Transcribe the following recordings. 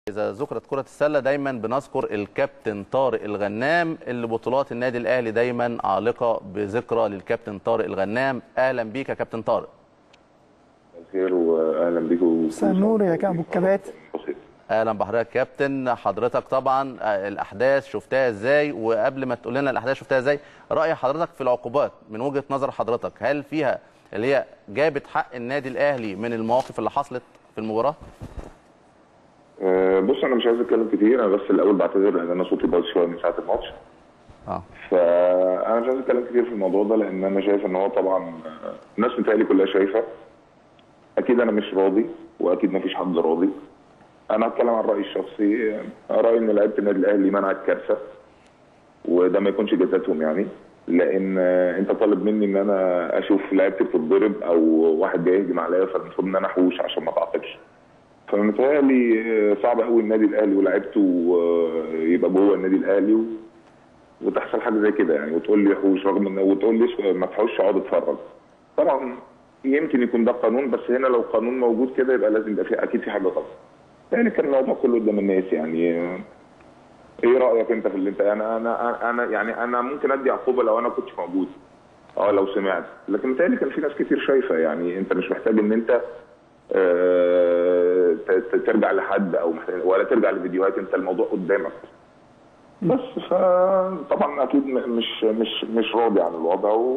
إذا ذكرت كرة السلة دايما بنذكر الكابتن طارق الغنام اللي بطولات النادي الأهلي دايما عالقة بذكرى للكابتن طارق الغنام أهلا بيك يا كابتن طارق خير واهلا بيكم مساء النور يا كابو الكباتن أهلا بحضرتك كابتن حضرتك طبعا الأحداث شفتها إزاي وقبل ما تقول لنا الأحداث شفتها إزاي رأي حضرتك في العقوبات من وجهة نظر حضرتك هل فيها اللي هي جابت حق النادي الأهلي من المواقف اللي حصلت في المباراة؟ أه بص انا مش عايز اتكلم كتير انا بس الاول بعتذر لان انا صوتي باظ شويه من ساعه الماتش اه فانا مش عايز اتكلم كتير في الموضوع ده لان انا شايف ان هو طبعا آه، الناس متهيألي كلها شايفه اكيد انا مش راضي واكيد ما فيش حد راضي انا هتكلم عن رايي الشخصي آه، رايي ان لعيبه النادي الاهلي منعت كارثه وده ما يكونش جزاتهم يعني لان آه، انت طالب مني ان انا اشوف لعيبتي بتتضرب او واحد جاي يهجم عليا فالمفروض ان انا احوش عشان ما اتعاقبش فمتهيألي آه، صعب قوي النادي الاهلي ولاعيبته آه، يبقى جوه النادي الاهلي و... وتحصل حاجه زي كده يعني وتقول لي حوش رغم ان وتقول لي ما تحوش اقعد اتفرج طبعا يمكن يكون ده قانون بس هنا لو قانون موجود كده يبقى لازم يبقى في اكيد في حاجه غلط يعني كان الموضوع كله قدام الناس يعني آه، ايه رايك انت في اللي انت انا انا انا يعني انا ممكن ادي عقوبه لو انا كنت موجود اه لو سمعت لكن متهيألي كان في ناس كتير شايفه يعني انت مش محتاج ان انت آه، ت- ت- ترجع لحد او محتاج- ولا ترجع لفيديوهات انت الموضوع قدامك بس فطبعا اكيد م- مش مش مش راضي عن الوضع و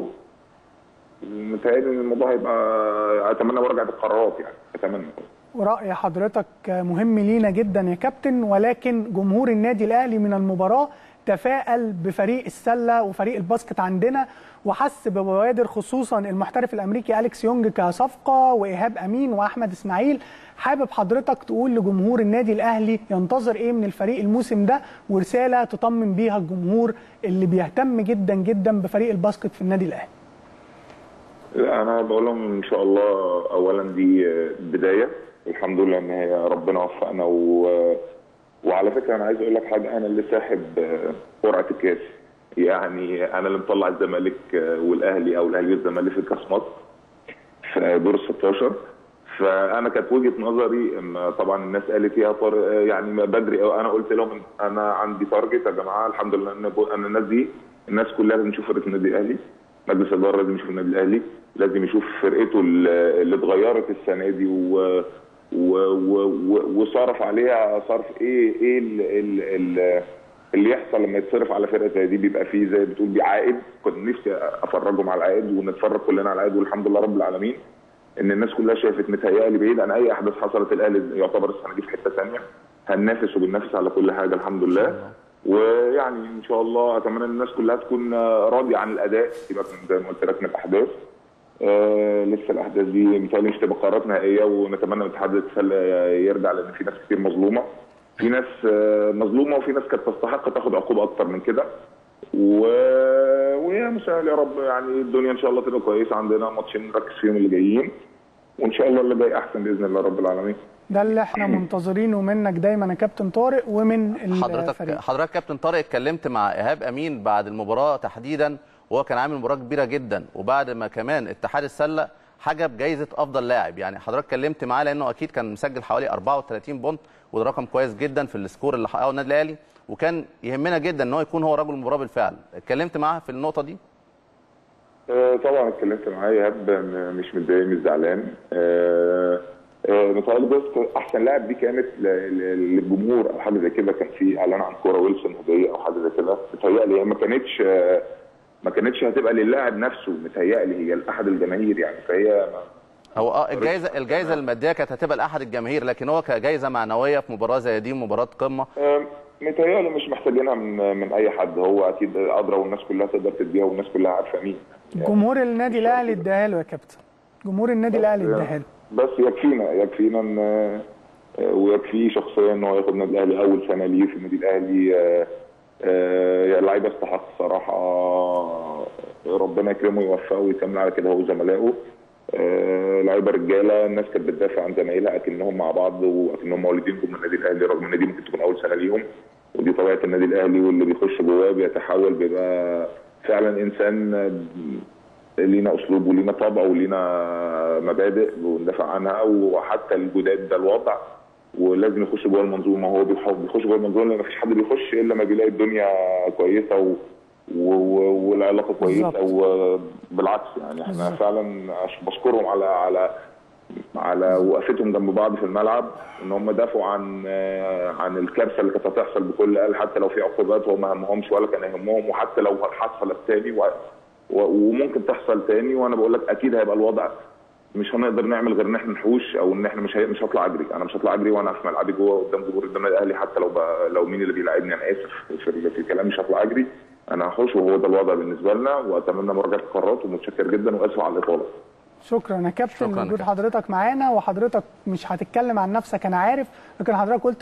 متهيألي ان الموضوع هيبقى اتمنى مراجعه القرارات يعني اتمنى ورأي حضرتك مهم لينا جدا يا كابتن ولكن جمهور النادي الأهلي من المباراة تفائل بفريق السلة وفريق الباسكت عندنا وحس ببوادر خصوصا المحترف الأمريكي أليكس يونج كصفقة وإيهاب أمين وأحمد إسماعيل حابب حضرتك تقول لجمهور النادي الأهلي ينتظر إيه من الفريق الموسم ده ورسالة تطمن بيها الجمهور اللي بيهتم جدا جدا بفريق الباسكت في النادي الأهلي لا انا بقول لهم ان شاء الله اولا دي بدايه الحمد لله ان هي ربنا وفقنا و... وعلى فكره انا عايز اقول لك حاجه انا اللي ساحب قرعه الكاس يعني انا اللي مطلع الزمالك والاهلي او الاهلي والزمالك في كاس مصر في دور ال 16 فانا كانت وجهه نظري إن طبعا الناس قالت يا طارق يعني بدري أوي. انا قلت لهم انا عندي تارجت يا جماعه الحمد لله ان ان الناس دي الناس كلها لازم تشوف فرقه النادي الاهلي مجلس الاداره لازم يشوف النادي الاهلي لازم يشوف فرقته اللي اللي اتغيرت السنه دي و و و و وصرف عليها صرف ايه ايه ال ال ال اللي يحصل لما يتصرف على فرقه زي دي بيبقى فيه زي بتقول بعائد كنت نفسي افرجهم على العائد ونتفرج كلنا على العائد والحمد لله رب العالمين ان الناس كلها شافت متهيألي بعيد عن اي احداث حصلت الاهلي يعتبر السنه دي في حته ثانيه هننافس وبننافس على كل حاجه الحمد لله ويعني ان شاء الله اتمنى ان الناس كلها تكون راضيه عن الاداء سيبك من زي ما قلت لك من الاحداث آه لسه الاحداث دي متهيألي مش تبقى قرارات نهائيه ونتمنى من اتحاد السله يرجع لان في ناس كتير مظلومه في ناس آه مظلومه وفي ناس كانت تستحق تاخد عقوبه اكتر من كده و... ويا مسهل يا رب يعني الدنيا ان شاء الله تبقى كويسه عندنا ماتشين نركز فيهم اللي جايين وان شاء الله اللي جاي احسن باذن الله رب العالمين ده اللي احنا منتظرينه منك دايما يا كابتن طارق ومن حضرتك الفريق حضرتك كابتن طارق اتكلمت مع ايهاب امين بعد المباراه تحديدا وهو كان عامل مباراه كبيره جدا وبعد ما كمان اتحاد السله حجب جايزه افضل لاعب يعني حضرتك اتكلمت معاه لانه اكيد كان مسجل حوالي 34 بونت وده رقم كويس جدا في السكور اللي حققه النادي الاهلي وكان يهمنا جدا ان هو يكون هو رجل المباراه بالفعل اتكلمت معاه في النقطه دي آه، طبعا اتكلمت معاه ايهاب م- مش متضايق مش زعلان آه، آه، متهيألي بس احسن لاعب دي كانت ل- ل- للجمهور او حاجه زي كده كان في اعلان عن كوره ويلسون هديه او حاجه زي كده متهيألي هي ما كانتش آه، ما كانتش هتبقى للاعب نفسه متهيألي هي لاحد الجماهير يعني فهي ما- هو اه الجائزه الجائزه الماديه كانت هتبقى لاحد الجماهير لكن هو كجائزه معنويه في مباراه زي دي مباراه قمه آه، متهيألي مش محتاجينها من من اي حد هو اكيد ادرى والناس كلها تقدر تديها والناس كلها عارفه مين جمهور النادي الاهلي اداها له يا كابتن جمهور النادي الاهلي اداها له بس يكفينا يكفينا ان آه، ويكفيه شخصيا ان هو ياخد النادي الاهلي اول سنه ليه في النادي الاهلي آه، آه، لعيبه استحق الصراحه آه، ربنا يكرمه ويوفقه ويكمل على كده هو وزملائه آه، لعيبه رجاله الناس كانت بتدافع عن زمايلها اكنهم مع بعض واكنهم مولودين جوه النادي الاهلي رغم ان دي ممكن تكون اول سنه ليهم ودي طبيعه النادي الاهلي واللي بيخش جواه بيتحول بيبقى فعلا انسان آه، لينا اسلوب ولينا طبع ولينا مبادئ وندافع عنها وحتى الجداد ده الوضع ولازم يخش جوه المنظومه هو بيحاول بيخش جوه المنظومه لان مفيش حد بيخش الا لما بيلاقي الدنيا كويسه و... و... و... والعلاقه كويسه بالظبط. وبالعكس يعني احنا بالظبط. فعلا أش- بشكرهم على على على وقفتهم جنب بعض في الملعب ان هم دافعوا عن آه، عن الكارثه اللي كانت هتحصل بكل قال حتى لو في عقوبات هو ما همهمش ولا كان يهمهم وحتى لو حصلت تاني و... و... وممكن تحصل تاني وانا بقول لك اكيد هيبقى الوضع مش هنقدر نعمل غير ان احنا نحوش او ان احنا مش هي... مش هطلع اجري انا مش هطلع اجري وانا في ملعبي جوه قدام جمهور النادي الاهلي حتى لو ب... لو مين اللي بيلاعبني انا اسف في, ال- في الكلام مش هطلع اجري انا هحوش وهو ده الوضع بالنسبه لنا واتمنى مراجعه القرارات ومتشكر جدا واسف على الاطاله شكرا يا كابتن شكراً يا وجود كابتن. حضرتك معانا وحضرتك مش هتتكلم عن نفسك انا عارف لكن حضرتك قلت